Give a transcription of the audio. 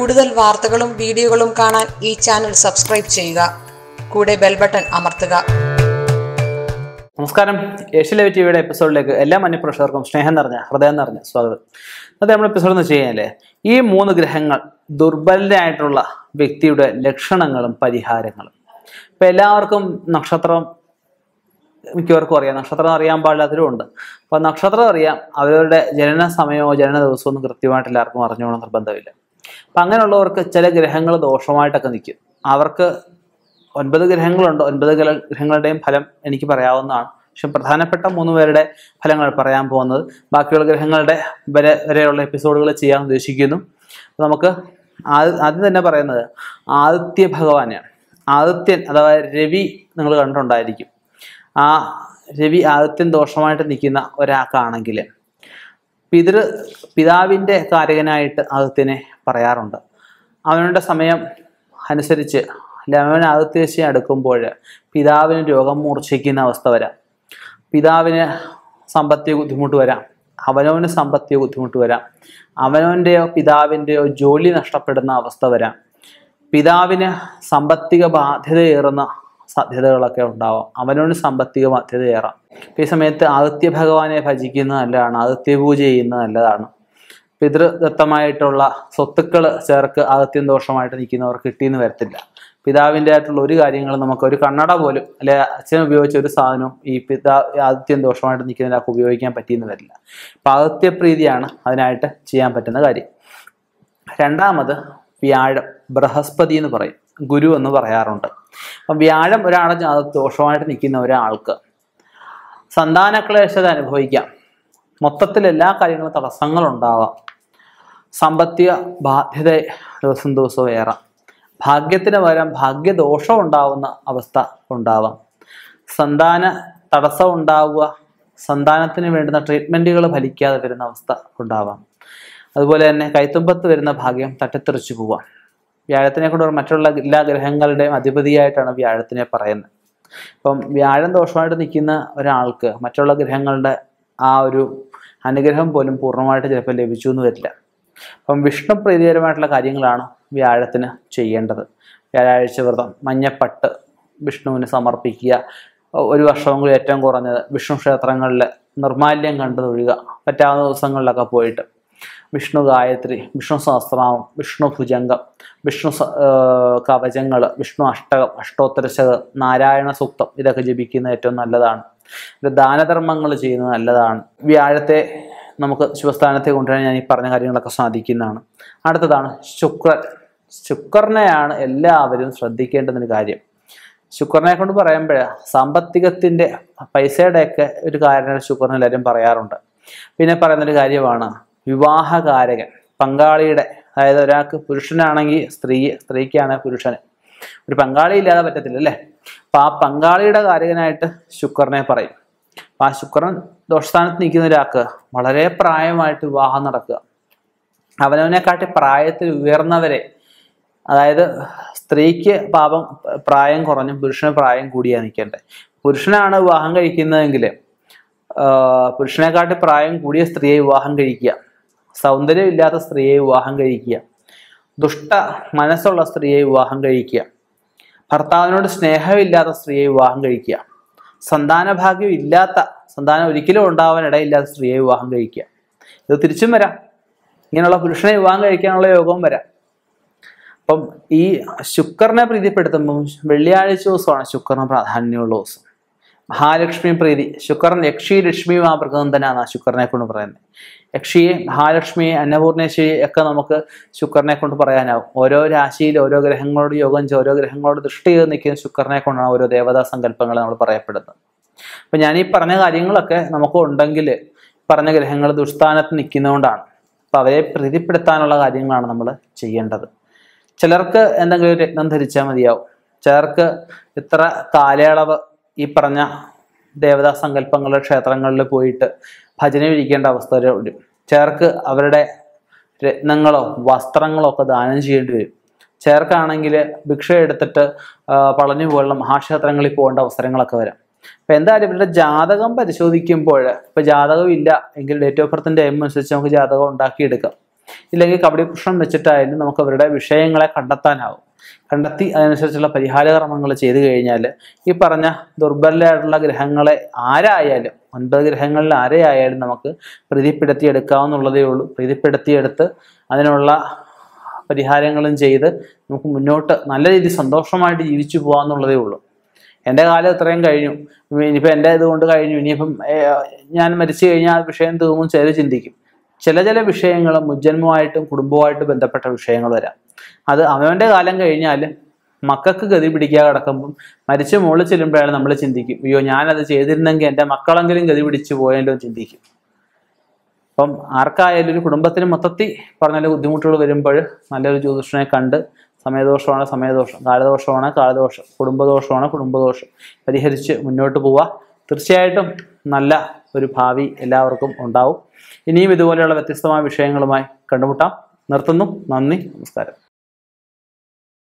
കൂടുതൽ വാർത്തകളും വീഡിയോകളും കാണാൻ ഈ ചാനൽ സബ്സ്ക്രൈബ് ചെയ്യുക കൂടെ ബെൽ ബട്ടൺ അമർത്തുക നമസ്കാരം ഏഷ്യ ലൈവ് ടിവിയുടെ എപ്പിസോഡിലേക്ക് എല്ലാ മന്യപ്രേക്ഷകർക്കും സ്നേഹം നിറഞ്ഞ ഹൃദയം നിറഞ്ഞ സ്വാഗതം അത് നമ്മുടെ എപ്പിസോഡ് എന്ന് വെച്ച് കഴിഞ്ഞാല് ഈ മൂന്ന് ഗ്രഹങ്ങൾ ദുർബലരായിട്ടുള്ള വ്യക്തിയുടെ ലക്ഷണങ്ങളും പരിഹാരങ്ങളും ഇപ്പൊ എല്ലാവർക്കും നക്ഷത്രം മിക്കവർക്കും അറിയാം നക്ഷത്രം അറിയാൻ പാടില്ലാത്തവരും ഉണ്ട് അപ്പൊ നക്ഷത്രം അറിയാം അവരുടെ ജനന സമയമോ ജനന ദിവസമോ ഒന്നും കൃത്യമായിട്ട് എല്ലാവർക്കും അറിഞ്ഞോണം നിർബന്ധമില്ല അപ്പൊ അങ്ങനെയുള്ളവർക്ക് ചില ഗ്രഹങ്ങൾ ദോഷമായിട്ടൊക്കെ നിൽക്കും അവർക്ക് ഒൻപത് ഗ്രഹങ്ങളുണ്ട് ഒൻപത് ഗ്രഹ- ഗ്രഹങ്ങളുടെയും ഫലം എനിക്ക് പറയാവുന്നതാണ് പക്ഷെ പ്രധാനപ്പെട്ട മൂന്ന് പേരുടെ ഫലങ്ങൾ പറയാൻ പോകുന്നത് ബാക്കിയുള്ള ഗ്രഹങ്ങളുടെ വരെ വരെയുള്ള എപ്പിസോഡുകൾ ചെയ്യാൻ ഉദ്ദേശിക്കുന്നു അപ്പൊ നമുക്ക് ആദ്യ- ആദ്യം തന്നെ പറയുന്നത് ആദിത്യ ഭഗവാനെയാണ് ആദിത്യൻ അഥവാ രവി നിങ്ങൾ കണ്ടിട്ടുണ്ടായിരിക്കും ആ രവി ആദിത്യൻ ദോഷമായിട്ട് നിൽക്കുന്ന ഒരാൾക്കാണെങ്കിൽ പിതൃ പിതാവിൻ്റെ കാരകനായിട്ട് ആദിത്യനെ പറയാറുണ്ട് അവനുടെ സമയം അനുസരിച്ച് ലവൻ ആദിത്യശി അടുക്കുമ്പോൾ പിതാവിന് രോഗം മൂർച്ഛിക്കുന്ന അവസ്ഥ വരാം പിതാവിന് സാമ്പത്തിക ബുദ്ധിമുട്ട് വരാം അവനവന് സാമ്പത്തിക ബുദ്ധിമുട്ട് വരാം അവനവൻ്റെയോ പിതാവിൻ്റെയോ ജോലി നഷ്ടപ്പെടുന്ന അവസ്ഥ വരാം പിതാവിന് സാമ്പത്തിക ബാധ്യതയേറുന്ന സാധ്യതകളൊക്കെ ഉണ്ടാവാം അവനവന് സാമ്പത്തിക ബാധ്യതയേറാം ഇപ്പൊ ഈ സമയത്ത് ആദിത്യ ഭഗവാനെ ഭജിക്കുന്നത് നല്ലതാണ് ആദിത്യ പൂജ ചെയ്യുന്നത് നല്ലതാണ് പിതൃദത്തമായിട്ടുള്ള സ്വത്തുക്കൾ ചേർക്ക് ആദിത്യം ദോഷമായിട്ട് നിൽക്കുന്നവർ കിട്ടിയെന്ന് വരത്തില്ല പിതാവിൻ്റെ ആയിട്ടുള്ള ഒരു കാര്യങ്ങളും നമുക്ക് ഒരു കണ്ണട പോലും അല്ലെ അച്ഛൻ ഉപയോഗിച്ച ഒരു സാധനവും ഈ പിതാ ആദിത്യം ദോഷമായിട്ട് നിൽക്കുന്നതിനൊക്കെ ഉപയോഗിക്കാൻ പറ്റിയെന്ന് വരില്ല അപ്പൊ ആദിത്യപ്രീതിയാണ് അതിനായിട്ട് ചെയ്യാൻ പറ്റുന്ന കാര്യം രണ്ടാമത് വ്യാഴം ബൃഹസ്പതി എന്ന് പറയും ഗുരു എന്ന് പറയാറുണ്ട് അപ്പം വ്യാഴം ഒരാളെ ജാത- ദോഷമായിട്ട് നിൽക്കുന്ന ഒരാൾക്ക് സന്താനക്ലേശത അനുഭവിക്കാം മൊത്തത്തിൽ എല്ലാ കാര്യങ്ങളും തടസ്സങ്ങളുണ്ടാവാം സാമ്പത്തിക ബാധ്യത ദിവസം ദിവസവും ഏറാം ഭാഗ്യത്തിന് പകരം ഭാഗ്യദോഷം ഉണ്ടാവുന്ന അവസ്ഥ ഉണ്ടാവാം സന്താന തടസ്സം ഉണ്ടാവുക സന്താനത്തിന് വേണ്ടുന്ന ട്രീറ്റ്മെൻറ്റുകൾ ഫലിക്കാതെ വരുന്ന അവസ്ഥ ഉണ്ടാവാം അതുപോലെ തന്നെ കൈത്തുമ്പത്ത് വരുന്ന ഭാഗ്യം തട്ടിത്തെറിച്ചു പോവാം വ്യാഴത്തിനെ കൊണ്ട് മറ്റുള്ള എല്ലാ ഗ്രഹങ്ങളുടെയും അധിപതിയായിട്ടാണ് വ്യാഴത്തിനെ പറയുന്നത് അപ്പം വ്യാഴം ദോഷമായിട്ട് നിൽക്കുന്ന ഒരാൾക്ക് മറ്റുള്ള ഗ്രഹങ്ങളുടെ ആ ഒരു അനുഗ്രഹം പോലും പൂർണ്ണമായിട്ട് ചിലപ്പോൾ ലഭിച്ചു എന്ന് വരില്ല അപ്പം വിഷ്ണു പ്രീതികരമായിട്ടുള്ള കാര്യങ്ങളാണ് വ്യാഴത്തിന് ചെയ്യേണ്ടത് വ്യാഴാഴ്ച വ്രതം മഞ്ഞപ്പട്ട് വിഷ്ണുവിന് സമർപ്പിക്കുക ഒരു വർഷമെങ്കിലും ഏറ്റവും കുറഞ്ഞത് വിഷ്ണു ക്ഷേത്രങ്ങളിൽ നിർമാല്യം കണ്ടു തൊഴുക പറ്റാവുന്ന ദിവസങ്ങളിലൊക്കെ പോയിട്ട് വിഷ്ണു ഗായത്രി വിഷ്ണു സഹസ്രനാമം വിഷ്ണു ഭുജംഗം വിഷ്ണു കവചങ്ങൾ വിഷ്ണു അഷ്ടകം അഷ്ടോത്തരശകം നാരായണ സൂക്തം ഇതൊക്കെ ജപിക്കുന്നത് ഏറ്റവും നല്ലതാണ് ഇത് ദാനധർമ്മങ്ങൾ ചെയ്യുന്നത് നല്ലതാണ് വ്യാഴത്തെ നമുക്ക് ശുഭസ്ഥാനത്തെ കൊണ്ടുവരാൻ ഞാൻ ഈ പറഞ്ഞ കാര്യങ്ങളൊക്കെ സാധിക്കുന്നതാണ് അടുത്തതാണ് ശുക്രൻ ശുക്രനെയാണ് എല്ലാവരും ശ്രദ്ധിക്കേണ്ടുന്നൊരു കാര്യം ശുക്രനെ കൊണ്ട് പറയുമ്പോഴാണ് സാമ്പത്തികത്തിൻ്റെ പൈസയുടെയൊക്കെ ഒരു കാരണം ശുക്രൻ എല്ലാവരും പറയാറുണ്ട് പിന്നെ പറയുന്നൊരു കാര്യമാണ് വിവാഹകാരകൻ പങ്കാളിയുടെ അതായത് ഒരാൾക്ക് പുരുഷനാണെങ്കിൽ സ്ത്രീ സ്ത്രീക്കാണ് പുരുഷന് ഒരു പങ്കാളി ഇല്ലാതെ പറ്റത്തില്ല അല്ലേ അപ്പൊ ആ പങ്കാളിയുടെ കാരകനായിട്ട് ശുക്രനെ പറയും അപ്പൊ ആ ശുക്രൻ ദോഷസ്ഥാനത്ത് നിൽക്കുന്ന ഒരാൾക്ക് വളരെ പ്രായമായിട്ട് വിവാഹം നടക്കുക അവനവനെക്കാട്ടി പ്രായത്തിൽ ഉയർന്നവരെ അതായത് സ്ത്രീക്ക് പാപം പ്രായം കുറഞ്ഞും പുരുഷന് പ്രായം കൂടിയാ നിൽക്കേണ്ടത് പുരുഷനാണ് വിവാഹം കഴിക്കുന്നതെങ്കിൽ പുരുഷനെക്കാട്ടി പ്രായം കൂടിയ സ്ത്രീയെ വിവാഹം കഴിക്കുക സൗന്ദര്യമില്ലാത്ത സ്ത്രീയെ വിവാഹം കഴിക്കുക ദുഷ്ട മനസ്സുള്ള സ്ത്രീയെ വിവാഹം കഴിക്കുക ഭർത്താവിനോട് സ്നേഹമില്ലാത്ത സ്ത്രീയെ വിവാഹം കഴിക്കുക സന്താനഭാഗ്യം ഇല്ലാത്ത സന്താനം ഒരിക്കലും ഉണ്ടാവാൻ ഇടയില്ലാത്ത സ്ത്രീയെ വിവാഹം കഴിക്കുക ഇത് തിരിച്ചും വരാം ഇങ്ങനെയുള്ള പുരുഷനെ വിവാഹം കഴിക്കാനുള്ള യോഗവും വരാം അപ്പം ഈ ശുക്രനെ പ്രീതിപ്പെടുത്തുമ്പോൾ വെള്ളിയാഴ്ച ദിവസമാണ് ശുക്രന് പ്രാധാന്യമുള്ള ദിവസം മഹാലക്ഷ്മി പ്രീതി ശുക്രൻ യക്ഷി ലക്ഷ്മി മാതൃകന്ധനാണ് ശുക്രനെ കൊണ്ട് പറയുന്നത് യക്ഷിയെ മഹാലക്ഷ്മിയെ അന്നപൂർണേശ്വരിയെ ഒക്കെ നമുക്ക് ശുക്രനെ കൊണ്ട് പറയാനാവും ഓരോ രാശിയിൽ ഓരോ ഗ്രഹങ്ങളോട് യോഗം ചെയ്ത് ഓരോ ഗ്രഹങ്ങളോട് ദൃഷ്ടി ചെയ്ത് നിൽക്കുന്ന ശുക്രനെ കൊണ്ടാണ് ഓരോ ദേവതാ സങ്കല്പങ്ങൾ നമ്മൾ പറയപ്പെടുന്നത് അപ്പൊ ഞാൻ ഈ പറഞ്ഞ കാര്യങ്ങളൊക്കെ നമുക്ക് ഉണ്ടെങ്കിൽ പറഞ്ഞ ഗ്രഹങ്ങൾ ദുസ്ഥാനത്ത് നിൽക്കുന്നതുകൊണ്ടാണ് അപ്പൊ അവരെ പ്രീതിപ്പെടുത്താനുള്ള കാര്യങ്ങളാണ് നമ്മൾ ചെയ്യേണ്ടത് ചിലർക്ക് എന്തെങ്കിലും ഒരു രത്നം ധരിച്ചാൽ മതിയാവും ചിലർക്ക് ഇത്ര കാലയളവ് ഈ പറഞ്ഞ ദേവതാ സങ്കല്പങ്ങളുടെ ക്ഷേത്രങ്ങളിൽ പോയിട്ട് ഭജന ഇരിക്കേണ്ട അവസ്ഥ വരും ചിലർക്ക് അവരുടെ രത്നങ്ങളോ വസ്ത്രങ്ങളോ ഒക്കെ ദാനം ചെയ്യേണ്ടി വരും ചിലർക്കാണെങ്കിൽ ഭിക്ഷ എടുത്തിട്ട് ആ, പളനി പോലുള്ള മഹാക്ഷേത്രങ്ങളിൽ പോകേണ്ട അവസരങ്ങളൊക്കെ വരാം അപ്പൊ എന്തായാലും ഇവരുടെ ജാതകം പരിശോധിക്കുമ്പോൾ ഇപ്പൊ ജാതകം ഇല്ല എങ്കിൽ ഡേറ്റ് ഓഫ് ബർത്തിന്റെ എം അനുസരിച്ച് നമുക്ക് ജാതകം ഉണ്ടാക്കിയെടുക്കാം ഇല്ലെങ്കിൽ കബഡി പ്രശ്നം വെച്ചിട്ടായാലും നമുക്ക് അവരുടെ വിഷയങ്ങളെ കണ്ടെത്താനാവും കണ്ടെത്തി അതനുസരിച്ചുള്ള പരിഹാരകർമ്മങ്ങൾ ചെയ്തു കഴിഞ്ഞാൽ ഈ പറഞ്ഞ ദുർബലരായിട്ടുള്ള ഗ്രഹങ്ങളെ ആരായാലും ഒൻപത് ഗ്രഹങ്ങളിൽ ആരെയായാലും നമുക്ക് പ്രീതിപ്പെടുത്തിയെടുക്കാവുന്നുള്ളതേ ഉള്ളൂ പ്രീതിപ്പെടുത്തിയെടുത്ത് അതിനുള്ള പരിഹാരങ്ങളും ചെയ്ത് നമുക്ക് മുന്നോട്ട് നല്ല രീതിയിൽ സന്തോഷമായിട്ട് ജീവിച്ചു പോകാമെന്നുള്ളതേ ഉള്ളൂ എൻ്റെ കാലം ഇത്രയും കഴിഞ്ഞു ഇനിയിപ്പോൾ എൻ്റെ ഇതുകൊണ്ട് കഴിഞ്ഞു ഇനിയിപ്പം ഏർ, ഞാൻ മരിച്ചു കഴിഞ്ഞാൽ ആ വിഷയം തീർന്നും ചില ചിന്തിക്കും ചില ചില വിഷയങ്ങൾ മുജ്ജന്മമായിട്ടും കുടുംബവുമായിട്ട് ബന്ധപ്പെട്ട വിഷയങ്ങൾ വരാം അത് അവനവൻ്റെ കാലം കഴിഞ്ഞാൽ മക്കൾക്ക് ഗതി പിടിക്കാതെ കിടക്കുമ്പം മരിച്ച മുകളിൽ ചെല്ലുമ്പോഴാണ് നമ്മൾ ചിന്തിക്കും അയ്യോ ഞാനത് ചെയ്തിരുന്നെങ്കിൽ എൻ്റെ മക്കളെങ്കിലും ഗതി പിടിച്ചു പോയല്ലോ എന്ന് ചിന്തിക്കും അപ്പം ആർക്കായാലും ഒരു കുടുംബത്തിന് മൊത്തത്തിൽ പറഞ്ഞാൽ ബുദ്ധിമുട്ടുകൾ വരുമ്പോൾ നല്ലൊരു ജ്യോതിഷനെ കണ്ട് സമയദോഷമാണ് സമയദോഷം കാലദോഷമാണ് കാലദോഷം കുടുംബദോഷമാണ് കുടുംബദോഷം പരിഹരിച്ച് മുന്നോട്ട് പോവുക തീർച്ചയായിട്ടും നല്ല ഒരു ഭാവി എല്ലാവർക്കും ഉണ്ടാവും ഇനിയും ഇതുപോലെയുള്ള വ്യത്യസ്തമായ വിഷയങ്ങളുമായി കണ്ടുമുട്ടാം നിർത്തുന്നു നന്ദി നമസ്കാരം